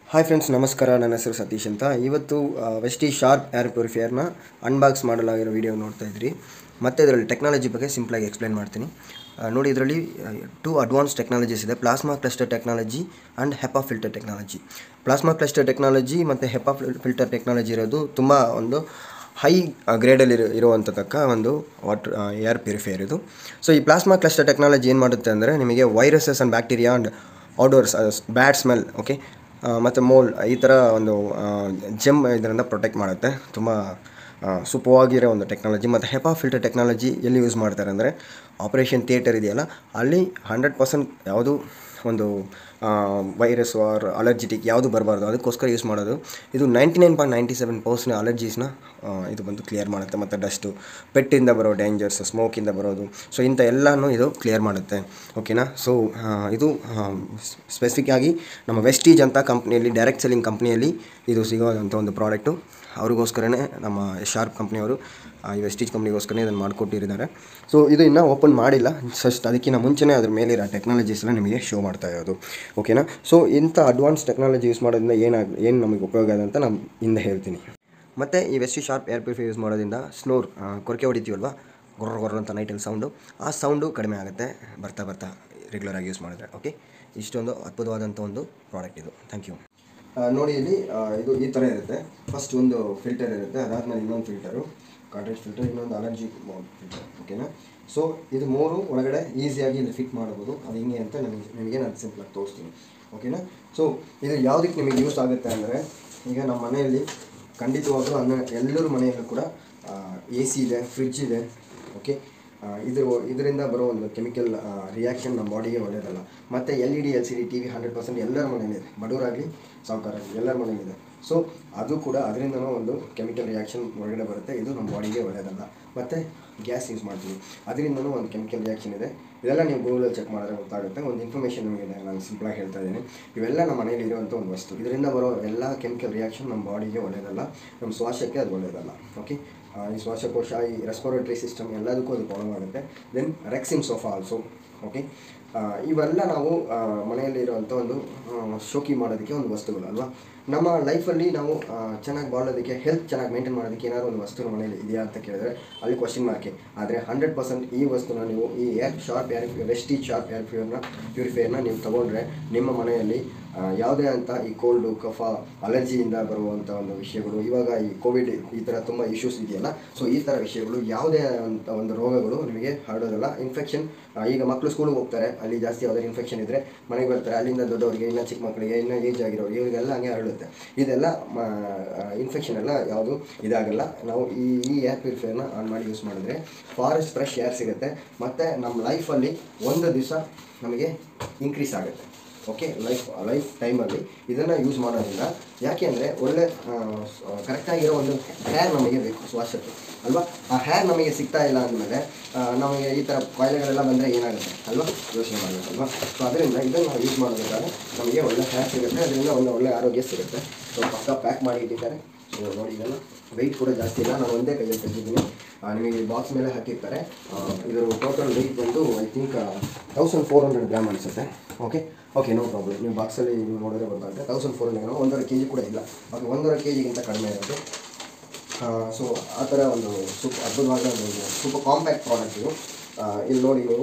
hi friends ನಮಸ್ಕಾರ ನನ್ನ ಹೆಸರು ಸತೀಶ್ ಅಂತ ಇವತ್ತು ವೆಸ್ಟಿ ಶಾರ್ಪ್ ಏರ್ ಪ್ಯೂರಿಫೈಯರ್ನ ಅನ್ಬಾಕ್ಸ್ ಮಾಡಲಾಗಿರೋ ವಿಡಿಯೋ ನೋಡ್ತಾ ಇದ್ರಿ ಮತ್ತು ಇದರಲ್ಲಿ ಟೆಕ್ನಾಲಜಿ ಬಗ್ಗೆ ಸಿಂಪಲಾಗಿ ಎಕ್ಸ್ಪ್ಲೈನ್ ಮಾಡ್ತೀನಿ ಆ, ನೋಡಿ ಇದರಲ್ಲಿ ಟೂ ಅಡ್ವಾನ್ಸ್ ಟೆಕ್ನಾಲಜೀಸ್ ಇದೆ plasma cluster technology and HEPA filter technology plasma cluster technology ಮತ್ತು ಹೆಪಾ ಫಿಲ್ಟರ್ ಟೆಕ್ನಾಲಜಿ ಇರೋದು ತುಂಬ ಒಂದು ಹೈ ಗ್ರೇಡಲ್ಲಿ ಇರೋ ಇರುವಂಥದ್ದಕ್ಕ ಒಂದು ವಾಟರ್ ಏರ್ ಪ್ಯೂರಿಫೈಯರ್ ಇದು ಸೊ ಈ ಪ್ಲಾಸ್ಮಾ ಕ್ಲಸ್ಟರ್ ಟೆಕ್ನಾಲಜಿ ಏನು ಮಾಡುತ್ತೆ ಅಂದರೆ ನಿಮಗೆ viruses and bacteria and ಔಡೋರ್ಸ್ bad smell okay ಮತ್ತು ಮೋಲ್ ಈ ಥರ ಒಂದು ಜೆಮ್ ಇದರಿಂದ ಪ್ರೊಟೆಕ್ಟ್ ಮಾಡುತ್ತೆ ತುಂಬ ಸೂಪವಾಗಿರೋ ಒಂದು ಟೆಕ್ನಾಲಜಿ ಮತ್ತು ಹೆಪಾ ಫಿಲ್ಟರ್ ಟೆಕ್ನಾಲಜಿ ಎಲ್ಲಿ ಯೂಸ್ ಮಾಡ್ತಾರೆ ಅಂದರೆ ಆಪರೇಷನ್ ಥಿಯೇಟರ್ ಇದೆಯಲ್ಲ ಅಲ್ಲಿ ಹಂಡ್ರೆಡ್ ಪರ್ಸೆಂಟ್ ಯಾವುದು ಒಂದು ವೈರಸ್ ಆರ್ ಅಲರ್ಜಿಟಿಕ್ ಯಾವುದು ಬರಬಾರ್ದು ಅದಕ್ಕೋಸ್ಕರ ಯೂಸ್ ಮಾಡೋದು ಇದು ninety nine point ninety seven percent ಅಲರ್ಜೀಸ್ನ ಇದು ಬಂದು ಕ್ಲಿಯರ್ ಮಾಡುತ್ತೆ ಮತ್ತು ಡಸ್ಟು ಪೆಟ್ಟಿಂದ ಬರೋ ಡೇಂಜರ್ಸ್ ಸ್ಮೋಕಿಂದ ಬರೋದು ಸೊ ಇಂಥ ಎಲ್ಲನೂ ಇದು ಕ್ಲಿಯರ್ ಮಾಡುತ್ತೆ ಓಕೆನಾ ಸೊ ಇದು ಸ್ಪೆಸಿಫಿಕ್ ಆಗಿ ನಮ್ಮ ವೆಸ್ಟೀಜ್ ಅಂತ ಕಂಪ್ನಿಯಲ್ಲಿ ಡೈರೆಕ್ಟ್ ಸೆಲ್ಲಿಂಗ್ ಕಂಪ್ನಿಯಲ್ಲಿ ಇದು ಸಿಗೋವಂಥ ಒಂದು ಪ್ರಾಡಕ್ಟು ಅವ್ರಿಗೋಸ್ಕರನೇ ನಮ್ಮ ಶಾರ್ಪ್ ಕಂಪ್ನಿಯವರು ಈ ವೆಸ್ಟೀಜ್ ಕಂಪ್ನಿಗೋಸ್ಕರನೇ ಇದನ್ನು ಮಾಡಿಕೊಟ್ಟಿದ್ದಾರೆ ಸೊ ಇದು ಇನ್ನೂ ಓಪನ್ ಮಾಡಿಲ್ಲ ಜಸ್ಟ್ ಅದಕ್ಕಿಂತ ಮುಂಚೆನೇ ಅದ್ರ ಮೇಲಿರೋ ಟೆಕ್ನಾಲಜೀಸ್ ಎಲ್ಲ ನಿಮಗೆ ಶೋ ಮಾಡ್ತಾ ಇರೋದು ಓಕೆನಾ ಸೊ ಇಂಥ ಅಡ್ವಾನ್ಸ್ ಟೆಕ್ನಾಲಜಿ ಯೂಸ್ ಮಾಡೋದ್ರಿಂದ ಏನಾಗ ಏನು ನಮಗೆ ಉಪಯೋಗ ಇದೆ ಅಂತ ನಾನು ಹಿಂದೆ ಹೇಳ್ತೀನಿ ಮತ್ತು ಈ ವೆಸ್ಟಿ ಶಾರ್ಪ್ ಏರ್ ಪ್ಯೂರಿಫೈ ಯೂಸ್ ಮಾಡೋದ್ರಿಂದ ಸ್ನೋರ್ ಕೊರಕೆ ಹೊಡಿತೀವಲ್ವ ಗೊರ್ರ ಗೊರ್ರ ಅಂತ ನೈಟಲ್ಲಿ ಸೌಂಡು ಆ ಸೌಂಡು ಕಡಿಮೆ ಆಗುತ್ತೆ ಬರ್ತಾ ಬರ್ತಾ ರೆಗ್ಯುಲರಾಗಿ ಯೂಸ್ ಮಾಡಿದ್ರೆ ಓಕೆ ಇಷ್ಟೊಂದು ಅದ್ಭುತವಾದಂಥ ಒಂದು ಪ್ರಾಡಕ್ಟ್ ಇದು ಥ್ಯಾಂಕ್ ಯು ನೋಡಿ ಇಲ್ಲಿ ಆ, ಇದು ಈ ಥರ ಇರುತ್ತೆ ಫಸ್ಟ್ ಒಂದು ಫಿಲ್ಟರ್ ಇರುತ್ತೆ ಅದಾದ್ಮೇಲೆ ಇನ್ನೊಂದು ಫಿಲ್ಟರು ಕಾಂಟ್ರೇಜ್ ಫಿಲ್ಟರ್ ಇನ್ನೊಂದು ಅಲರ್ಜಿ ಫಿಲ್ಟರ್ ಓಕೆನಾ ಸೊ ಇದು ಮೂರು ಒಳಗಡೆ ಈಸಿಯಾಗಿ ಇಲ್ಲಿ ಫಿಟ್ ಮಾಡ್ಬೋದು ಅದು ಹಿಂಗೆ ಅಂತ ನನಗೆ ನಿಮಗೆ ನಾನು ಸಿಂಪಲಾಗಿ ತೋರಿಸ್ತೀನಿ ಓಕೆನಾ ಸೊ ಇದು ಯಾವುದಕ್ಕೆ ನಿಮಗೆ ಯೂಸ್ ಆಗುತ್ತೆ ಅಂದರೆ ಈಗ ನಮ್ಮ ಮನೆಯಲ್ಲಿ ಖಂಡಿತವಾಗ್ಲೂ ಅನ್ನ ಎಲ್ಲರ ಮನೆಯಲ್ಲೂ ಕೂಡ ಎ ಸಿ ಇದೆ ಫ್ರಿಡ್ಜ್ ಇದೆ ಓಕೆ ಇದು ಇದರಿಂದ ಬರೋ ಒಂದು ಕೆಮಿಕಲ್ ರಿಯಾಕ್ಷನ್ ನಮ್ಮ ಬಾಡಿಗೆ ಒಳ್ಳೆಯದಲ್ಲ ಮತ್ತು L E D L C D T V hundred percent ಎಲ್ಲರ ಮನೆಯಲ್ಲಿದೆ ಬಡವರಾಗಲಿ ಸಾವುಕಾರಾಗಲಿ ಎಲ್ಲರ ಮನೆಯಲ್ಲಿದೆ ಸೊ ಅದು ಕೂಡ ಅದರಿಂದನೂ ಒಂದು ಕೆಮಿಕಲ್ ರಿಯಾಕ್ಷನ್ ಹೊರಗಡೆ ಬರುತ್ತೆ ಇದು ನಮ್ಮ ಬಾಡಿಗೆ ಒಳ್ಳೆಯದಲ್ಲ ಮತ್ತು ಗ್ಯಾಸ್ ಯೂಸ್ ಮಾಡ್ತೀವಿ ಅದರಿಂದನೂ ಒಂದು ಕೆಮಿಕಲ್ ರಿಯಾಕ್ಷನ್ ಇದೆ ಇದೆಲ್ಲ ನೀವು ಗೂಗಲಲ್ಲಿ ಚೆಕ್ ಮಾಡಿದ್ರೆ ಗೊತ್ತಾಗುತ್ತೆ ಒಂದು ಇನ್ಫಾರ್ಮೇಷನ್ ನಿಮಗೆ ನಾನು ಸಿಂಪಲಾಗಿ ಹೇಳ್ತಾ ಇದ್ದೀನಿ ಇವೆಲ್ಲ ನಮ್ಮ ಮನೆಯಲ್ಲಿ ಇರುವಂಥ ಒಂದು ವಸ್ತು ಇದರಿಂದ ಬರೋ ಎಲ್ಲ ಕೆಮಿಕಲ್ ರಿಯಾಕ್ಷನ್ ನಮ್ಮ ಬಾಡಿಗೆ ಒಳ್ಳೆಯದಲ್ಲ ನಮ್ಮ ಶ್ವಾಸಕ್ಕೆ ಅದು ಒಳ್ಳೆಯದಲ್ಲ ಓಕೆ ಈ ಶ್ವಾಸಕೋಶ ಈ ರೆಸ್ಪಿರೇಟರಿ ಸಿಸ್ಟಮ್ ಎಲ್ಲದಕ್ಕೂ ಅದು ಪ್ರಾಬ್ಲಮ್ ಆಗುತ್ತೆ then rexine sofa also okay ಇವೆಲ್ಲ ನಾವು ಆ, ಮನೆಯಲ್ಲಿ ಇರುವಂಥ ಒಂದು ಆ, ಶೋಕಿ ಮಾಡೋದಕ್ಕೆ ಒಂದು ವಸ್ತುಗಳು ಅಲ್ವಾ ನಮ್ಮ ಲೈಫಲ್ಲಿ ನಾವು ಚೆನ್ನಾಗಿ ಬಾಳೋದಕ್ಕೆ ಹೆಲ್ತ್ ಚೆನ್ನಾಗಿ ಮೇಂಟೈನ್ ಮಾಡೋದಕ್ಕೆ ಏನಾದ್ರು ಒಂದು ವಸ್ತು ನಮ್ಮ ಮನೇಲಿ ಇದೆಯಾ ಅಂತ ಕೇಳಿದ್ರೆ ಅಲ್ಲಿ ಕ್ವಶನ್ ಮಾರ್ಕೆ ಆದರೆ ಹಂಡ್ರೆಡ್ ಪರ್ಸೆಂಟ್ ಈ ವಸ್ತುನ ನೀವು ಈ ಏರ್ ಶಾರ್ಪ್ ಏರ್ ವೆಸ್ಟಿ ಶಾರ್ಪ್ ಏರ್ ಪ್ಯೂರ್ನ ಪ್ಯೂರಿಫೈಯರ್ನ ನೀವು ತಗೊಂಡ್ರೆ ನಿಮ್ಮ ಮನೆಯಲ್ಲಿ ಆ, ಯಾವುದೇ ಅಂತ ಈ ಕೋಲ್ಡು ಕಫ ಅಲರ್ಜಿಯಿಂದ ಬರುವಂಥ ಒಂದು ವಿಷಯಗಳು ಇವಾಗ ಈ ಕೋವಿಡ್ ಈ ಥರ ತುಂಬ ಇಶ್ಯೂಸ್ ಇದೆಯಲ್ಲ ಸೊ ಈ ಥರ ವಿಷಯಗಳು ಯಾವುದೇ ಅಂತ ಒಂದು ರೋಗಗಳು ನಿಮಗೆ ಹರಡೋದಲ್ಲ ಇನ್ಫೆಕ್ಷನ್ ಈಗ ಮಕ್ಕಳು ಸ್ಕೂಲಿಗೆ ಹೋಗ್ತಾರೆ ಅಲ್ಲಿ ಜಾಸ್ತಿ ಯಾವುದಾದ್ರು ಇನ್ಫೆಕ್ಷನ್ ಇದ್ದರೆ ಮನೆಗೆ ಬರ್ತಾರೆ ಅಲ್ಲಿಂದ ದೊಡ್ಡವರಿಗೆ ಇನ್ನು ಚಿಕ್ಕ ಮಕ್ಕಳಿಗೆ ಇನ್ನು ಏಜ್ ಆಗಿರೋರು ಇವರಿಗೆಲ್ಲ ಹಂಗೆ ಹರಡುತ್ತೆ ಇದೆಲ್ಲ ಇನ್ಫೆಕ್ಷನ್ ಎಲ್ಲ ಯಾವುದು ಇದಾಗಲ್ಲ ನಾವು ಈ ಈ ಏರ್ ಪ್ಯೂರಿಫೈಯರ್ನ ಆನ್ ಮಾಡಿ ಯೂಸ್ ಮಾಡಿದ್ರೆ ಫಾರೆಸ್ಟ್ ಫ್ರೆಶ್ ಏರ್ ಸಿಗುತ್ತೆ ಮತ್ತು ನಮ್ಮ ಲೈಫಲ್ಲಿ ಒಂದು ದಿವಸ ನಮಗೆ ಇನ್ಕ್ರೀಸ್ ಆಗುತ್ತೆ ಓಕೆ ಲೈಫ್ ಲೈಫ್ ಟೈಮಲ್ಲಿ ಇದನ್ನು ಯೂಸ್ ಮಾಡೋದ್ರಿಂದ ಯಾಕೆ ಅಂದರೆ ಒಳ್ಳೆ ಕರೆಕ್ಟಾಗಿರೋ ಒಂದು ಹೇರ್ ನಮಗೆ ಬೇಕು ಶ್ವಾಸಕ್ಕೆ ಅಲ್ವಾ ಆ ಹೇರ್ ನಮಗೆ ಸಿಗ್ತಾ ಇಲ್ಲ ಅಂದಮೇಲೆ ನಮಗೆ ಈ ಥರ ಕಾಯಿಲೆಗಳೆಲ್ಲ ಬಂದರೆ ಏನಾಗುತ್ತೆ ಅಲ್ವಾ ಯೋಚನೆ ಮಾಡಬೇಕಲ್ವಾ ಸೊ ಅದರಿಂದ ಇದನ್ನು ನಾವು ಯೂಸ್ ಮಾಡೋದ್ರಿಂದ ನಮಗೆ ಒಳ್ಳೆ ಹೇರ್ ಸಿಗುತ್ತೆ ಅದರಿಂದ ಒಂದು ಒಳ್ಳೆ ಆರೋಗ್ಯ ಸಿಗುತ್ತೆ ಸೊ ಪಕ್ಕ ಪ್ಯಾಕ್ ಮಾಡಿ ಇಟ್ಟಿದ್ದಾರೆ ಸೊ ನೋಡಿ ಇದನ್ನು ವೆಯ್ಟ್ ಕೂಡ ಜಾಸ್ತಿ ಇಲ್ಲ ನಾನು ಒಂದೇ ಕೈಯಲ್ಲಿ ತೆಗೆದಿದ್ದೀನಿ ನಿಮಗೆ ಬಾಕ್ಸ್ ಮೇಲೆ ಹಾಕಿರ್ತಾರೆ ಆ, ಇದರ ಟೋಟಲ್ ವೆಯ್ಟ್ ಬಂದು I think thousand four hundred gram ಅನಿಸುತ್ತೆ ಓಕೆ ಓಕೆ ನೋ ಪ್ರಾಬ್ಲಮ್ ನೀವು ಬಾಕ್ಸಲ್ಲಿ ನೀವು ನೋಡಿದ್ರೆ ಗೊತ್ತಾಗುತ್ತೆ ತೌಸಂಡ್ ಫೋರ್ ಹಂಡ್ರೆಡ್ ಗ್ರಾಮ್ ಒಂದೂವರೆ ಕೆ ಜಿ ಕೂಡ ಇಲ್ಲ ಓಕೆ ಒಂದೂವರೆ ಕೆ ಜಿಗಿಂತ ಕಡಿಮೆ ಇರೋದು ಸೊ ಆ ಥರ ಒಂದು ಸೂಪ್ ಅದ್ಭುತವಾದ ಒಂದು ಸೂಪರ್ ಕಾಂಪ್ಯಾಕ್ಟ್ ಪ್ರಾಡಕ್ಟ್ ಇದು ಆ, ಇಲ್ಲಿ ನೋಡಿ ನೀವು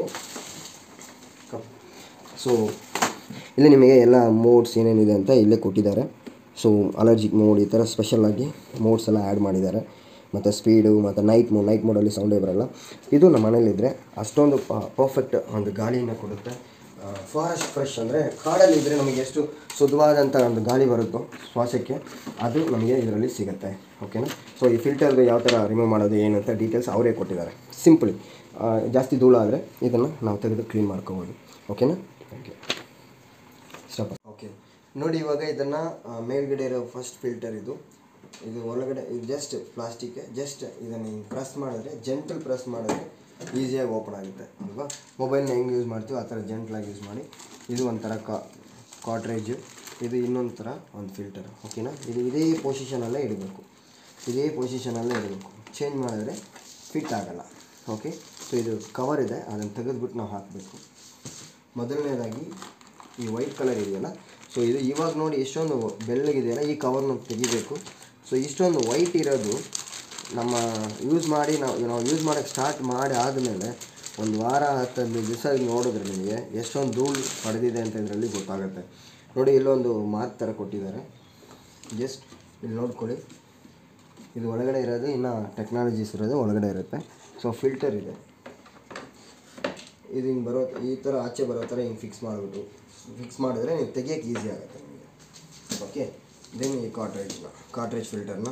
ಸೊ ಇಲ್ಲಿ ನಿಮಗೆ ಎಲ್ಲ ಮೋಡ್ಸ್ ಏನೇನಿದೆ ಅಂತ ಇಲ್ಲೇ ಕೊಟ್ಟಿದ್ದಾರೆ ಸೊ ಅಲರ್ಜಿಕ್ ಮೋಡ್ ಈ ಥರ ಸ್ಪೆಷಲಾಗಿ ಮೋಡ್ಸ್ ಎಲ್ಲ ಆ್ಯಡ್ ಮಾಡಿದ್ದಾರೆ ಮತ್ತು ಸ್ಪೀಡು ಮತ್ತು ನೈಟ್ ಮೋಡ್ ನೈಟ್ ಮೋಡಲ್ಲಿ ಸೌಂಡೇ ಬರಲ್ಲ ಇದು ನಮ್ಮ ಮನೇಲಿದ್ದರೆ ಅಷ್ಟೊಂದು ಪರ್ಫೆಕ್ಟ್ ಒಂದು ಗಾಳಿಯನ್ನು ಕೊಡುತ್ತೆ ಫಾರೆಸ್ಟ್ ಫ್ರೆಶ್ ಅಂದರೆ ಕಾಡಲ್ಲಿ ಇದ್ದರೆ ನಮಗೆ ಎಷ್ಟು ಶುದ್ಧವಾದಂಥ ಒಂದು ಗಾಳಿ ಬರುತ್ತೋ ಶ್ವಾಸಕ್ಕೆ ಅದು ನಮಗೆ ಇದರಲ್ಲಿ ಸಿಗುತ್ತೆ ಓಕೆನಾ ಸೊ ಈ ಫಿಲ್ಟರ್ದು ಯಾವ ಥರ ರಿಮೂವ್ ಮಾಡೋದು ಏನು ಅಂತ ಡೀಟೇಲ್ಸ್ ಅವರೇ ಕೊಟ್ಟಿದ್ದಾರೆ ಸಿಂಪಲಿ ಜಾಸ್ತಿ ಧೂಳು ಆದರೆ ಇದನ್ನು ನಾವು ತೆಗೆದು ಕ್ಲೀನ್ ಮಾಡ್ಕೋಬೋದು ಓಕೆನಾ ಥ್ಯಾಂಕ್ ಯು ಸ್ಟಾಪ್ ಓಕೆ ನೋಡಿ ಇವಾಗ ಇದನ್ನು ಮೇಲ್ಗಡೆ ಇರೋ ಫಸ್ಟ್ ಫಿಲ್ಟರ್ ಇದು ಇದು ಒಳಗಡೆ ಇದು ಜಸ್ಟ್ ಪ್ಲಾಸ್ಟಿಕ್ ಜಸ್ಟ್ ಇದನ್ನು ಹಿಂಗೆ ಪ್ರೆಸ್ ಮಾಡಿದ್ರೆ ಜೆಂಟಲ್ ಪ್ರೆಸ್ ಮಾಡಿದ್ರೆ ಈಸಿಯಾಗಿ ಓಪನ್ ಆಗುತ್ತೆ ಅಲ್ವಾ ಮೊಬೈಲ್ನ ಹೆಂಗೆ ಯೂಸ್ ಮಾಡ್ತೀವಿ ಆ ಥರ ಜೆಂಟ್ಲಾಗಿ ಯೂಸ್ ಮಾಡಿ ಇದು ಒಂಥರ ಕಾ ಕಾಟ್ರೇಜು ಇದು ಇನ್ನೊಂದು ಥರ ಒಂದು ಫಿಲ್ಟರ್ ಓಕೆನಾ ಇದು ಇದೇ ಪೊಸಿಷನಲ್ಲೇ ಇಡಬೇಕು ಇದೇ ಪೊಸಿಷನಲ್ಲೇ ಇಡಬೇಕು ಚೇಂಜ್ ಮಾಡಿದ್ರೆ ಫಿಟ್ ಆಗಲ್ಲ ಓಕೆ ಸೊ ಇದು ಕವರ್ ಇದೆ ಅದನ್ನು ತೆಗೆದ್ಬಿಟ್ಟು ನಾವು ಹಾಕಬೇಕು ಮೊದಲನೇದಾಗಿ ಈ ವೈಟ್ ಕಲರ್ ಇದೆಯಲ್ಲ ಸೊ ಇದು ಇವಾಗ ನೋಡಿ ಎಷ್ಟೊಂದು ಬೆಳ್ಳಗಿದೆಯಲ್ಲ ಈ ಕವರ್ನ ತೆಗಿಬೇಕು ಸೊ ಇಷ್ಟೊಂದು ವೈಟ್ ಇರೋದು ನಮ್ಮ ಯೂಸ್ ಮಾಡಿ ನಾವು ನಾವು ಯೂಸ್ ಮಾಡೋಕ್ಕೆ ಸ್ಟಾರ್ಟ್ ಮಾಡಿ ಆದಮೇಲೆ ಒಂದು ವಾರ ಹತ್ತು ಹದಿನೈದು ದಿವಸ ನೋಡಿದ್ರೆ ನಿಮಗೆ ಎಷ್ಟೊಂದು ಧೂಳು ಪಡೆದಿದೆ ಅಂತ ಇದರಲ್ಲಿ ಗೊತ್ತಾಗುತ್ತೆ ನೋಡಿ ಇಲ್ಲೊಂದು ಮಾರ್ಕ್ ಥರ ಕೊಟ್ಟಿದ್ದಾರೆ ಜಸ್ಟ್ ಇಲ್ಲಿ ನೋಡ್ಕೊಳ್ಳಿ ಇದು ಒಳಗಡೆ ಇರೋದು ಇನ್ನು ಟೆಕ್ನಾಲಜೀಸ್ ಇರೋದು ಒಳಗಡೆ ಇರುತ್ತೆ ಸೊ ಫಿಲ್ಟರ್ ಇದೆ ಇದು ಹಿಂಗೆ ಬರೋ ಈ ಥರ ಆಚೆ ಬರೋ ಥರ ಹಿಂಗೆ ಫಿಕ್ಸ್ ಮಾಡಿಬಿಟ್ಟು ಫಿಕ್ಸ್ ಮಾಡಿದ್ರೆ ನೀವು ತೆಗಿಯೋಕ್ಕೆ ಈಸಿ ಆಗುತ್ತೆ ನಿಮಗೆ ಓಕೆ ದೆನ್ ಈ ಕಾಟ್ರೇಜ್ನ ಕಾಟ್ರೇಜ್ ಫಿಲ್ಟರ್ನ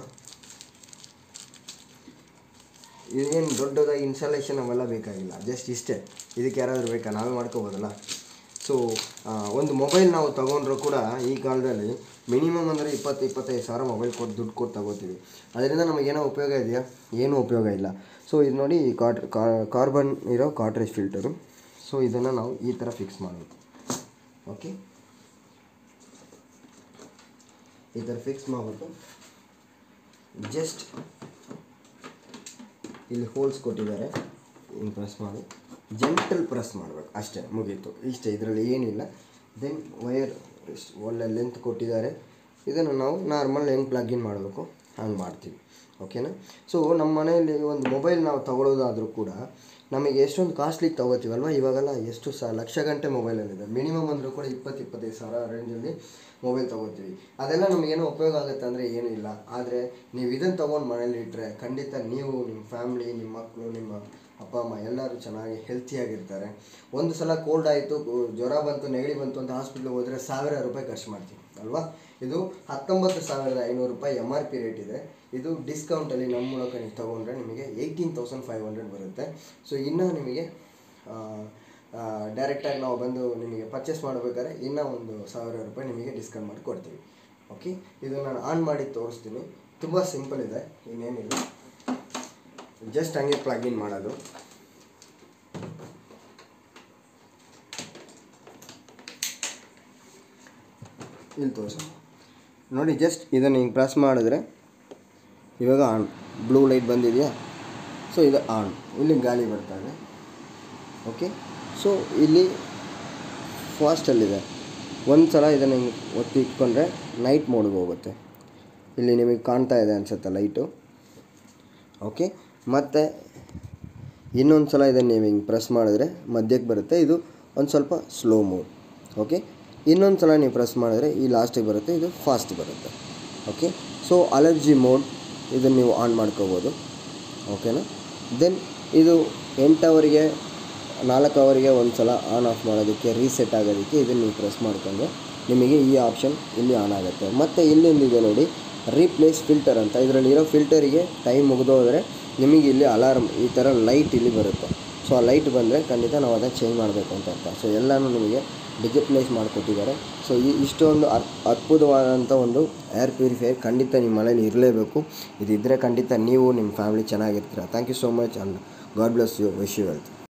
ಇದೇನು ದೊಡ್ಡದಾಗಿ ಇನ್ಸ್ಟಾಲೇಷನ್ ಅವೆಲ್ಲ ಬೇಕಾಗಿಲ್ಲ ಜಸ್ಟ್ ಇಷ್ಟೇ ಇದಕ್ಕೆ ಯಾರಾದರೂ ಬೇಕಾ ನಾವೇ ಮಾಡ್ಕೋಬೋದಲ್ಲ ಸೊ ಒಂದು ಮೊಬೈಲ್ ನಾವು ತೊಗೊಂಡ್ರೂ ಕೂಡ ಈ ಕಾಲದಲ್ಲಿ ಮಿನಿಮಮ್ ಅಂದರೆ ಇಪ್ಪತ್ತು ಇಪ್ಪತ್ತೈದು ಸಾವಿರ ಮೊಬೈಲ್ ಕೊಟ್ಟು ದುಡ್ಡು ಕೊಟ್ಟು ತಗೋತೀವಿ ಅದರಿಂದ ನಮಗೇನೋ ಉಪಯೋಗ ಇದೆಯಾ ಏನೂ ಉಪಯೋಗ ಇಲ್ಲ ಸೊ ಇದು ನೋಡಿ ಈ ಕಾಟ್ ಕಾರ್ಬನ್ ಇರೋ ಕಾಟ್ರೇಜ್ ಫಿಲ್ಟರು ಸೊ ಇದನ್ನು ನಾವು ಈ ಥರ ಫಿಕ್ಸ್ ಮಾಡಬೇಕು ಓಕೆ ಈ ಥರ ಫಿಕ್ಸ್ ಮಾಡಿಬಿಟ್ಟು ಜಸ್ಟ್ ಇಲ್ಲಿ ಹೋಲ್ಸ್ ಕೊಟ್ಟಿದ್ದಾರೆ ಹಿಂಗೆ ಪ್ರೆಸ್ ಮಾಡಿ ಜೆಂಟಲ್ ಪ್ರೆಸ್ ಮಾಡಬೇಕು ಅಷ್ಟೇ ಮುಗೀತು ಇಷ್ಟೇ ಇದರಲ್ಲಿ ಏನಿಲ್ಲ ದೆನ್ ವೈರ್ ಒಳ್ಳೆ ಲೆಂತ್ ಕೊಟ್ಟಿದ್ದಾರೆ ಇದನ್ನು ನಾವು ನಾರ್ಮಲ್ ಹೆಂಗೆ ಪ್ಲಗ್ ಇನ್ ಮಾಡಬೇಕು ಹಂಗೆ ಮಾಡ್ತೀವಿ ಓಕೆನಾ ಸೊ ನಮ್ಮ ಮನೆಯಲ್ಲಿ ಒಂದು ಮೊಬೈಲ್ ನಾವು ತಗೊಳ್ಳೋದಾದರೂ ಕೂಡ ನಮಗೆ ಎಷ್ಟೊಂದು ಕಾಸ್ಟ್ಲಿಗೆ ತೊಗೋತೀವಲ್ವ ಇವಾಗೆಲ್ಲ ಎಷ್ಟು ಸಹ ಲಕ್ಷ ಗಂಟೆ ಮೊಬೈಲಲ್ಲಿದೆ ಮಿನಿಮಮ್ ಅಂದರೂ ಕೂಡ ಇಪ್ಪತ್ತು ಇಪ್ಪತ್ತೈದು ಸಾವಿರ ರೇಂಜಲ್ಲಿ ಮೊಬೈಲ್ ತೊಗೋತೀವಿ ಅದೆಲ್ಲ ನಮಗೇನೋ ಉಪಯೋಗ ಆಗುತ್ತೆ ಅಂದರೆ ಏನೂ ಇಲ್ಲ ಆದರೆ ನೀವು ಇದನ್ನು ತೊಗೊಂಡು ಮನೇಲಿ ಇಟ್ಟರೆ ಖಂಡಿತ ನೀವು ನಿಮ್ಮ ಫ್ಯಾಮ್ಲಿ ನಿಮ್ಮ ಮಕ್ಕಳು ನಿಮ್ಮ ಅಪ್ಪ ಅಮ್ಮ ಎಲ್ಲರೂ ಚೆನ್ನಾಗಿ ಹೆಲ್ತಿಯಾಗಿರ್ತಾರೆ ಒಂದು ಸಲ ಕೋಲ್ಡ್ ಆಯಿತು ಜ್ವರ ಬಂತು ನೆಗಡಿ ಬಂತು ಅಂತ ಹಾಸ್ಪಿಟ್ಲಿಗೆ ಹೋದರೆ ಸಾವಿರ ರೂಪಾಯಿ ಖರ್ಚು ಮಾಡ್ತೀವಿ ಅಲ್ವಾ ಇದು ಹತ್ತೊಂಬತ್ತು ಸಾವಿರದ ಐನೂರು ರೂಪಾಯಿ ಎಮ್ ಆರ್ ಪಿ ರೇಟ್ ಇದೆ ಇದು ಡಿಸ್ಕೌಂಟಲ್ಲಿ ನಮ್ಮ ಮೂಲಕ ನೀವು ತೊಗೊಂಡ್ರೆ ನಿಮಗೆ ಏಯ್ಟೀನ್ ತೌಸಂಡ್ ಫೈವ್ ಹಂಡ್ರೆಡ್ ಬರುತ್ತೆ ಸೊ ಇನ್ನೂ ನಿಮಗೆ ಡೈರೆಕ್ಟಾಗಿ ನಾವು ಬಂದು ನಿಮಗೆ ಪರ್ಚೇಸ್ ಮಾಡಬೇಕಾದ್ರೆ ಇನ್ನೂ ಒಂದು ಸಾವಿರ ರೂಪಾಯಿ ನಿಮಗೆ ಡಿಸ್ಕೌಂಟ್ ಮಾಡಿ ಕೊಡ್ತೀವಿ ಓಕೆ ಇದು ನಾನು ಆನ್ ಮಾಡಿ ತೋರಿಸ್ತೀನಿ ತುಂಬ ಸಿಂಪಲ್ ಇದೆ ಇನ್ನೇನಿಲ್ಲ ಜಸ್ಟ್ ಹಂಗೆ ಪ್ಲಗ್ ಇನ್ ಮಾಡೋದು ಇಲ್ಲಿ ತೋರಿಸ ನೋಡಿ ಜಸ್ಟ್ ಇದನ್ನು ಹಿಂಗೆ ಪ್ರೆಸ್ ಮಾಡಿದ್ರೆ ಇವಾಗ ಆನ್ ಬ್ಲೂ ಲೈಟ್ ಬಂದಿದೆಯಾ ಸೊ ಇದು ಆನ್ ಇಲ್ಲಿ ಗಾಳಿ ಬರ್ತಾ ಇದೆ ಓಕೆ ಸೊ ಇಲ್ಲಿ ಫಾಸ್ಟಲ್ಲಿದೆ ಒಂದು ಸಲ ಇದನ್ನು ಹಿಂಗೆ ಒತ್ತಿ ಇಟ್ಕೊಂಡ್ರೆ ನೈಟ್ ಮೋಡ್ಗೆ ಹೋಗುತ್ತೆ ಇಲ್ಲಿ ನಿಮಗೆ ಕಾಣ್ತಾ ಇದೆ ಅನಿಸುತ್ತೆ ಲೈಟು ಓಕೆ ಮತ್ತು ಇನ್ನೊಂದು ಸಲ ಇದನ್ನು ನೀವು ಹಿಂಗೆ ಪ್ರೆಸ್ ಮಾಡಿದ್ರೆ ಮಧ್ಯಕ್ಕೆ ಬರುತ್ತೆ ಇದು ಒಂದು ಸ್ವಲ್ಪ ಸ್ಲೋ ಮೋಡ್ ಓಕೆ ಇನ್ನೊಂದು ಸಲ ನೀವು ಪ್ರೆಸ್ ಮಾಡಿದ್ರೆ ಈ ಲಾಸ್ಟಿಗೆ ಬರುತ್ತೆ ಇದು ಫಾಸ್ಟ್ ಬರುತ್ತೆ ಓಕೆ ಸೊ ಅಲರ್ಜಿ ಮೋಡ್ ಇದನ್ನು ನೀವು ಆನ್ ಮಾಡ್ಕೋಬೋದು ಓಕೆನಾ ದೆನ್ ಇದು ಎಂಟು ಅವರಿಗೆ ನಾಲ್ಕು ಅವರಿಗೆ ಒಂದು ಸಲ ಆನ್ ಆಫ್ ಮಾಡೋದಕ್ಕೆ ರೀಸೆಟ್ ಆಗೋದಕ್ಕೆ ಇದನ್ನು ನೀವು ಪ್ರೆಸ್ ಮಾಡ್ಕೊಂಡ್ರೆ ನಿಮಗೆ ಈ ಆಪ್ಷನ್ ಇಲ್ಲಿ ಆನ್ ಆಗುತ್ತೆ ಮತ್ತು ಇಲ್ಲೊಂದಿದೆ ನೋಡಿ ರೀಪ್ಲೇಸ್ ಫಿಲ್ಟರ್ ಅಂತ ಇದರಲ್ಲಿ ಇರೋ ಫಿಲ್ಟರಿಗೆ ಟೈಮ್ ಮುಗಿದೋದ್ರೆ ನಿಮಗೆ ಇಲ್ಲಿ ಅಲಾರ್ಮ್ ಈ ಥರ ಲೈಟ್ ಇಲ್ಲಿ ಬರುತ್ತೆ ಸೊ ಆ ಲೈಟ್ ಬಂದರೆ ಖಂಡಿತ ನಾವು ಅದನ್ನು ಚೇಂಜ್ ಮಾಡಬೇಕು ಅಂತ ಅರ್ಥ ಸೊ ಎಲ್ಲನೂ ನಿಮಗೆ ಡಿಜಿಟಲೈಸ್ ಮಾಡಿಕೊಟ್ಟಿದ್ದಾರೆ ಸೊ ಈ ಇಷ್ಟೊಂದು ಅದ್ ಅದ್ಭುತವಾದಂಥ ಒಂದು ಏರ್ ಪ್ಯೂರಿಫೈಯರ್ ಖಂಡಿತ ನಿಮ್ಮ ಮನೇಲಿ ಇರಲೇಬೇಕು ಇದಿದ್ದರೆ ಖಂಡಿತ ನೀವು ನಿಮ್ಮ ಫ್ಯಾಮಿಲಿ ಚೆನ್ನಾಗಿರ್ತೀರ thank you so much and God bless you wish you wealth